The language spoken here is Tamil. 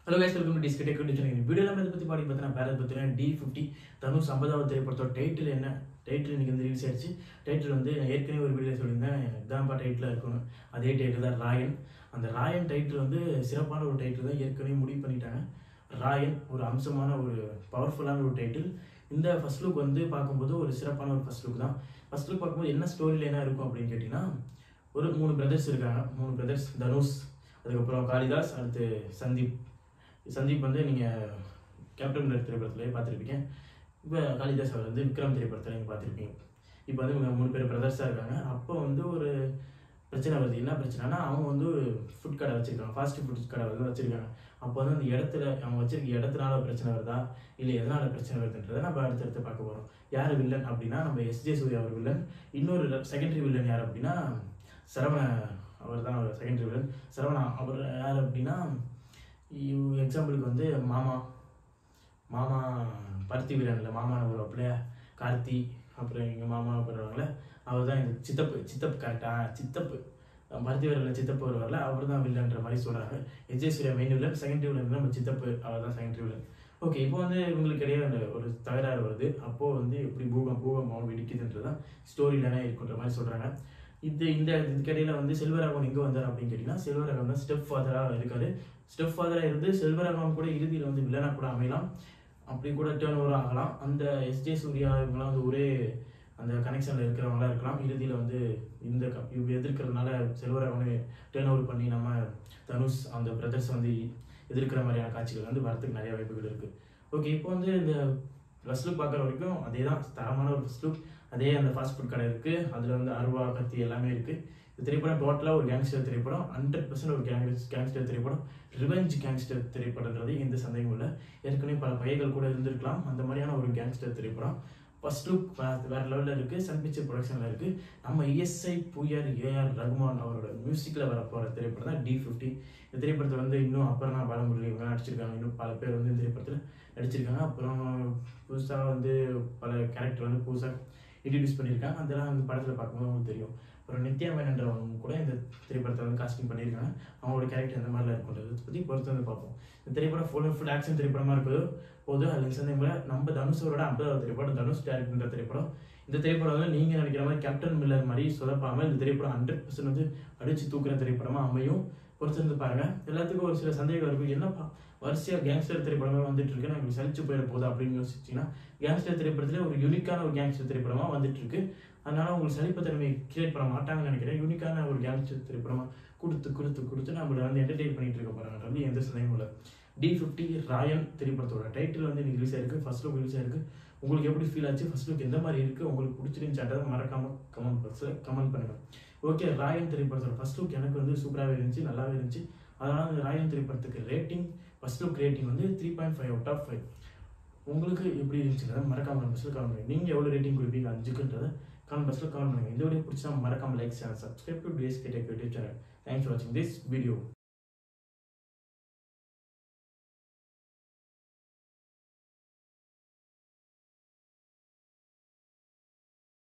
ஹலோ guys வெல்கம் டு டிஸ்கட் கண்டிஷன் இந்த வீடியோல நம்ம இதை பத்தி பாடி பார்த்தா பேரத் பத்தின டி ஃபிஃப்டி தனுஷ் ஐம்பதாவது திரைப்படத்தோட டைட்டில் என்ன டைட்டில் இன்னைக்கு வந்து ரிலீஸ் ஆயிடுச்சு டைட்டில் வந்து நான் ஏற்கனவே ஒரு வீடியோ சொல்லியிருந்தேன் இதான்ப்பா டைட்டில் இருக்கணும் அதே டைட்டில் தான் ராயன் அந்த ராயன் டைட்டில் வந்து சிறப்பான ஒரு டைட்டில் தான் ஏற்கனவே முடிவு பண்ணிட்டாங்க ராயன் ஒரு அம்சமான ஒரு பவர்ஃபுல்லான ஒரு டைட்டில் இந்த ஃபர்ஸ்ட் லுக் வந்து பார்க்கும்போது ஒரு சிறப்பான ஒரு ஃபர்ஸ்ட் லுக் தான் ஃபர்ஸ்ட் லுக் பார்க்கும்போது என்ன ஸ்டோரியில் என்ன இருக்கும் அப்படின்னு கேட்டிங்கன்னா ஒரு மூணு பிரதர்ஸ் இருக்காங்க மூணு பிரதர்ஸ் தனுஷ் அதுக்கப்புறம் காளிதாஸ் அடுத்து சந்தீப் சந்தீப் வந்து நீங்கள் கேப்டன் மில்லர் திரைப்படத்துலேயே பார்த்துருப்பீங்க இப்போ காளிதாஸ் அவர் வந்து விக்ரம் திரைப்படத்தில் நீங்கள் பார்த்துருப்பீங்க இப்போ வந்து இவங்க மூணு பேர் பிரதர்ஸாக இருக்காங்க அப்போ வந்து ஒரு பிரச்சனை வருது என்ன பிரச்சனைனா அவங்க வந்து ஃபுட் கடை வச்சிருக்காங்க ஃபாஸ்ட் ஃபுட் கடை வந்து வச்சிருக்காங்க அப்போ வந்து அந்த இடத்துல அவங்க வச்சிருக்க இடத்துனால பிரச்சனை வருதா இல்லை எதனால பிரச்சனை வருதுன்றதை நம்ம அடுத்தடுத்து பார்க்க போகிறோம் யார் வில்லன் அப்படின்னா நம்ம எஸ்ஜே சூர்யா அவர் வில்லன் இன்னொரு செகண்டரி வில்லன் யார் அப்படின்னா சரவண அவர் தான் செகண்டரி வில்லன் சரவணா அவர் யார் அப்படின்னா எக்ஸாம்பிளுக்கு வந்து மாமா மாமா பருத்தி வீரன்ல மாமான ஒரு அப்படியே கார்த்தி அப்புறம் எங்கள் மாமா வருவாங்கல்ல அவர் தான் இந்த சித்தப்பு சித்தப்பு கரெக்டா சித்தப்பு பருத்தி வீரன்ல சித்தப்பு வருவார்ல அவர் தான் வில்லன்ற மாதிரி சொல்கிறாங்க Vijay Suryah main villain secondary villain நம்ம சித்தப்பு அவர் தான் செகண்டரி வில்லன் ஓகே இப்போ வந்து இவங்களுக்கு இடையே அந்த ஒரு தகராறு வருது அப்போது வந்து எப்படி பூகம் பூகம்பம் வெடிக்குதுன்றது தான் ஸ்டோரியிலனே இருக்குன்ற மாதிரி சொல்கிறாங்க இது இந்த இதுக்கடையில் வந்து செல்வராகவன் எங்கே வந்தார் அப்படின்னு கேட்டிங்கன்னா செல்வராகவன் தான் ஸ்டெப் ஃபாதராக இருக்காரு ஸ்டெப் ஃபாதராக இருந்து செல்வராகவன் கூட இறுதியில் வந்து வில்லனாக கூட அமையலாம் அப்படி கூட டேர்ன் ஓவர் ஆகலாம் அந்த எஸ்ஜே சூர்யா இவங்களாம் வந்து ஒரே அந்த கனெக்ஷனில் இருக்கிறவங்களா இருக்கலாம் இறுதியில் வந்து இந்த க- இவங்க எதிர்க்கிறதுனால செல்வராகவனை டேர்ன் ஓவர் பண்ணி நம்ம தனுஷ் அந்த பிரதர்ஸ் வந்து எதிர்க்கிற மாதிரியான காட்சிகள் வந்து வரதுக்கு நிறைய வாய்ப்புகள் இருக்குது ஓகே இப்போ வந்து இந்த ஃபர்ஸ்ட் லுக் பார்க்குற வரைக்கும் அதே தான் தரமான ஒரு ஃபர்ஸ்ட் லுக் அதே அந்த ஃபாஸ்ட் ஃபுட் கடை இருக்குது அதில் வந்து அருவா கத்தி எல்லாமே இருக்குது இந்த திரைப்படம் டோட்டலாக ஒரு கேங்ஸ்டர் திரைப்படம் ஹண்ட்ரட் பர்சன்ட் ஒரு கேங் கேங்ஸ்டர் திரைப்படம் ரிவெஞ்ச் கேங்ஸ்டர் திரைப்படம்ன்றது எந்த சந்தேகமும் இல்லை ஏற்கனவே பல பையர்கள் கூட இருந்திருக்கலாம் அந்த மாதிரியான ஒரு கேங்ஸ்டர் திரைப்படம் ஃபர்ஸ்ட் லுக் வேற லெவலில் இருக்குது சன் பிக்சர் ப்ரொடக்ஷனில் இருக்குது நம்ம இஎஸ்ஐ புயர் ஏஆர் ரகுமான் அவரோட மியூசிக்கில் வர போகிற திரைப்படம் தான் டி ஃபிஃப்டி இந்த திரைப்படத்தை வந்து இன்னும் அபர்ணா பாலமுரளி இவங்க நடிச்சிருக்காங்க இன்னும் பல பேர் வந்து இந்த திரைப்படத்தில் நடிச்சிருக்காங்க அப்புறம் புதுசாக வந்து பல கேரக்டர் வந்து புதுசாக இன்ட்ரடியூஸ் பண்ணியிருக்காங்க அதெல்லாம் வந்து படத்தில் பார்க்கும்போது உங்களுக்கு தெரியும் அப்புறம் நித்யா மேனன்றவங்க கூட இந்த திரைப்படத்தை வந்து காஸ்டிங் பண்ணியிருக்காங்க அவங்களோட கேரக்டர் எந்த மாதிரிலாம் இருக்குன்றது பற்றி பொறுத்து வந்து பார்ப்போம் இந்த திரைப்படம் ஃபுல் அண்ட் ஃபுல் ஆக்ஷன் திரைப்படமாக இருக்குது போது அதில் சந்தேகங்கள நம்ம தனுஷோட ஐம்பதாவது திரைப்படம் தனுஷ் டேரக்ட் பண்ணுற திரைப்படம் இந்த திரைப்படம் வந்து நீங்கள் நினைக்கிற மாதிரி கேப்டன் மில்லர் மாதிரி சொதப்பாமல் இந்த திரைப்படம் ஹண்ட்ரட் பர்சன்ட் வந்து அடிச்சு தூக்குற திரைப்படமாக அமையும் பொறுத்திருந்து பாருங்க எல்லாத்துக்கும் ஒரு சில சந்தேகம் இருக்கும் என்னப்பா வரிசையா கேங்ஸ்டர் திரைப்படமே வந்துட்டு இருக்கு எனக்கு சலிச்சு போயிட போகுது அப்படின்னு யோசிச்சீங்கன்னா கேங்ஸ்டர் திரைப்படத்துல ஒரு யூனிக்கான ஒரு கேங்ஸ்டர் திரைப்படமா வந்துட்டு இருக்கு அதனால உங்களுக்கு சலிப்பு தன்மையை கிரியேட் பண்ண மாட்டாங்கன்னு நினைக்கிறேன் யூனிக்கான ஒரு கேங்ஸ்டர் திரைப்படமா கொடுத்து கொடுத்து கொடுத்து நம்மள வந்து என்டர்டெயின் பண்ணிட்டு இருக்க போறாங்க எந்த சந்தேகமும் இல்லை டி ஃபிஃப்டி ராயன் திரைப்படத்தோட டைட்டில் வந்து இன்னைக்கு ரிலீஸ் ஆயிருக்கு ஃபர்ஸ்ட் லுக் ரிலீஸ் ஆயிருக்கு உங்களுக்கு எப்படி ஃபீல் ஆச்சு ஃபர்ஸ்ட் லுக் எந்த மாதிரி இருக்கு உங்களுக்கு பிடிச்சிருந்துச்சான்றதை மறக்காம கமெண்ட் பாக்ஸில் கமெண்ட் பண்ணுங்க ஓகே ராயன் திரைப்படத்தோட ஃபர்ஸ்ட் லுக் எனக்கு வந்து சூப்பராகவே இருந்துச்சு நல்லாவே இருந்துச்சு அதனால இந்த ராயன் திரைப்படத்துக்கு ரேட்டிங் ஃபர்ஸ்ட் லுக் ரேட்டிங் வந்து three point five out of five உங்களுக்கு எப்படி இருந்துச்சுன்றதை மறக்காம பஸ்ஸில் கமெண்ட் பண்ணுங்க நீங்கள் எவ்வளோ ரேட்டிங் கொடுப்பீங்க அஞ்சுக்குன்றதை கமெண்ட் பஸ்ஸில் கமெண்ட் பண்ணுங்க இந்த வீடியோ பிடிச்சா மறக்காம லைக் சேனல் சப்ஸ்கிரைப் டு டிஎஸ் கேட்டே யூடியூப் சேனல் தேங்க்ஸ் ஃபார் வாட்சிங் திஸ் வீடியோ